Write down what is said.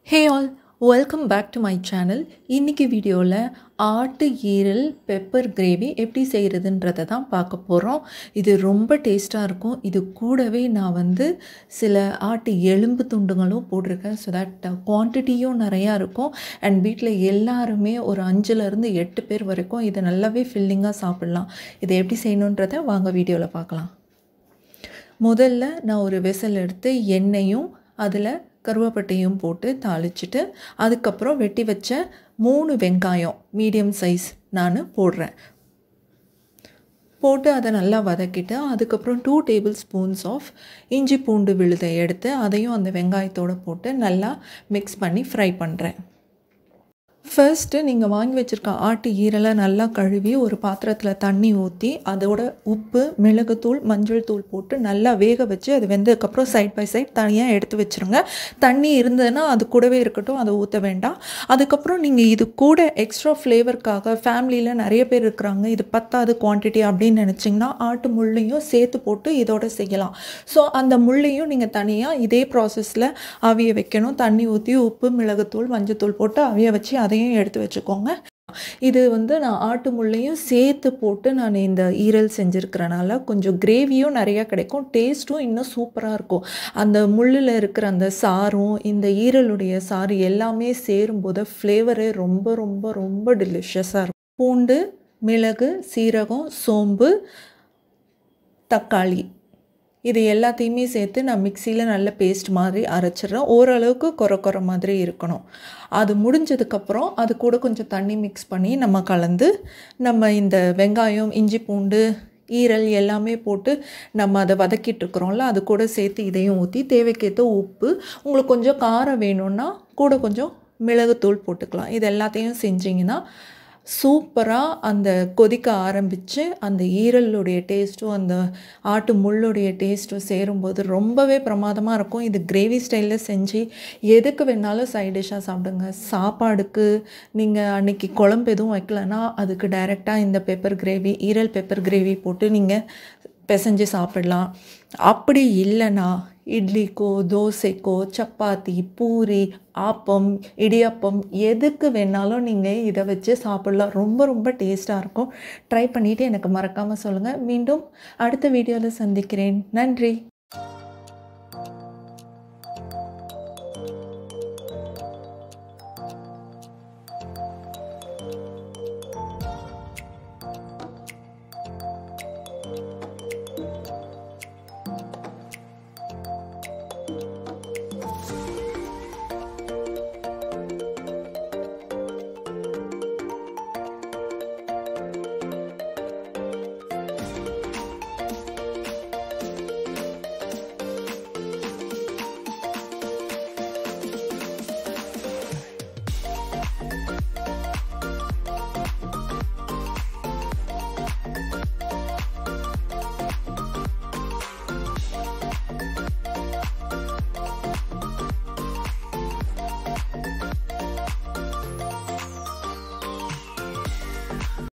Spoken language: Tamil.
hey all welcome back to my channel இன்றைக்கி வீடியோவில் ஆட்டு ஈரல் பெப்பர் கிரேவி எப்படி செய்கிறதுன்றதை தான் பார்க்க போகிறோம் இது ரொம்ப டேஸ்ட்டாக இருக்கும் இது கூடவே நான் வந்து சில ஆட்டு எலும்பு துண்டுகளும் போட்டிருக்கேன் ஸோ தட் குவான்டிட்டியும் நிறையா இருக்கும் அண்ட் வீட்டில் எல்லாருமே ஒரு அஞ்சுலேருந்து எட்டு பேர் வரைக்கும் இதை நல்லாவே ஃபில்லிங்காக சாப்பிட்லாம் இதை எப்படி செய்யணுன்றதை வாங்க வீடியோவில் பார்க்கலாம் முதல்ல நான் ஒரு வெசல் எடுத்து எண்ணெயும் அதில் கருவேப்பட்டையும் போட்டு தாளிச்சிட்டு அதுக்கப்புறம் வெட்டி வச்ச மூணு வெங்காயம் மீடியம் சைஸ் நான் போடுறேன் போட்டு அதை நல்லா வதக்கிட்டு அதுக்கப்புறம் டூ டேபிள் ஸ்பூன்ஸ் ஆஃப் இஞ்சி பூண்டு விழுதை எடுத்து அதையும் அந்த வெங்காயத்தோடு போட்டு நல்லா மிக்ஸ் பண்ணி ஃப்ரை பண்ணுறேன் ஃபர்ஸ்ட்டு நீங்கள் வாங்கி வச்சுருக்க ஆட்டு ஈரலை நல்லா கழுவி ஒரு பாத்திரத்தில் தண்ணி ஊற்றி அதோட உப்பு மிளகுத்தூள் மஞ்சள் தூள் போட்டு நல்லா வேக வச்சு அது வெந்ததுக்கப்புறம் சைட் பை சைட் தனியாக எடுத்து வச்சுருங்க தண்ணி இருந்ததுன்னா அது கூடவே இருக்கட்டும் அதை ஊற்ற வேண்டாம் அதுக்கப்புறம் நீங்கள் இது கூட எக்ஸ்ட்ரா ஃப்ளேவருக்காக ஃபேமிலியில் நிறைய பேர் இருக்கிறாங்க இது பத்தாது குவான்டிட்டி அப்படின்னு நினச்சிங்கன்னா ஆட்டு முள்ளையும் சேர்த்து போட்டு இதோட செய்யலாம் ஸோ அந்த முள்ளையும் நீங்கள் தனியாக இதே ப்ராசஸில் அவிய வைக்கணும் தண்ணி ஊற்றி உப்பு மிளகுத்தூள் மஞ்சத்தூள் போட்டு அவிய வச்சு அதையும் எடுத்து வச்சுக்கோங்க இது வந்து நான் ஆட்டு முள்ளையும் சேர்த்து போட்டு நான் இந்த ஈரல் செஞ்சுருக்கிறனால கொஞ்சம் கிரேவியும் நிறையா கிடைக்கும் டேஸ்ட்டும் இன்னும் சூப்பராக இருக்கும் அந்த முள்ளில் இருக்கிற அந்த சாரும் இந்த ஈரலுடைய சாறு எல்லாமே சேரும்போது ஃப்ளேவரே ரொம்ப ரொம்ப ரொம்ப டெலிஷியஸாக இருக்கும் பூண்டு மிளகு சீரகம் சோம்பு தக்காளி இது எல்லாத்தையுமே சேர்த்து நான் மிக்சியில் நல்ல பேஸ்ட் மாதிரி அரைச்சிட்றேன் ஓரளவுக்கு குறை குறை மாதிரி இருக்கணும் அது முடிஞ்சதுக்கப்புறம் அது கூட கொஞ்சம் தண்ணி மிக்ஸ் பண்ணி நம்ம கலந்து நம்ம இந்த வெங்காயம் இஞ்சி பூண்டு ஈரல் எல்லாமே போட்டு நம்ம அதை வதக்கிட்டுருக்குறோம்ல அது கூட சேர்த்து இதையும் ஊற்றி தேவைக்கேற்ற உப்பு உங்களுக்கு கொஞ்சம் காரம் வேணும்னா கூட கொஞ்சம் மிளகுத்தூள் போட்டுக்கலாம் இது எல்லாத்தையும் செஞ்சிங்கன்னா சூப்பராக அந்த கொதிக்க ஆரம்பித்து அந்த ஈரலுடைய டேஸ்ட்டும் அந்த ஆட்டு முள்ளுடைய டேஸ்ட்டும் சேரும்போது ரொம்பவே பிரமாதமாக இருக்கும் இது கிரேவி ஸ்டைலில் செஞ்சு எதுக்கு வேணாலும் சைட் டிஷ்ஷாக சாப்பிடுங்க சாப்பாடுக்கு நீங்கள் அன்றைக்கி குழம்பு எதுவும் வைக்கலன்னா அதுக்கு டைரெக்டாக இந்த பெப்பர் கிரேவி ஈரல் பெப்பர் கிரேவி போட்டு நீங்கள் பிசைஞ்சு சாப்பிடலாம் அப்படி இல்லைன்னா இட்லிக்கோ தோசைக்கோ சப்பாத்தி பூரி ஆப்பம் இடியாப்பம் எதுக்கு வேணாலும் நீங்கள் இதை வச்சு சாப்பிட்லாம் ரொம்ப ரொம்ப டேஸ்ட்டாக இருக்கும் ட்ரை பண்ணிவிட்டு எனக்கு மறக்காமல் சொல்லுங்கள் மீண்டும் அடுத்த வீடியோவில் சந்திக்கிறேன் நன்றி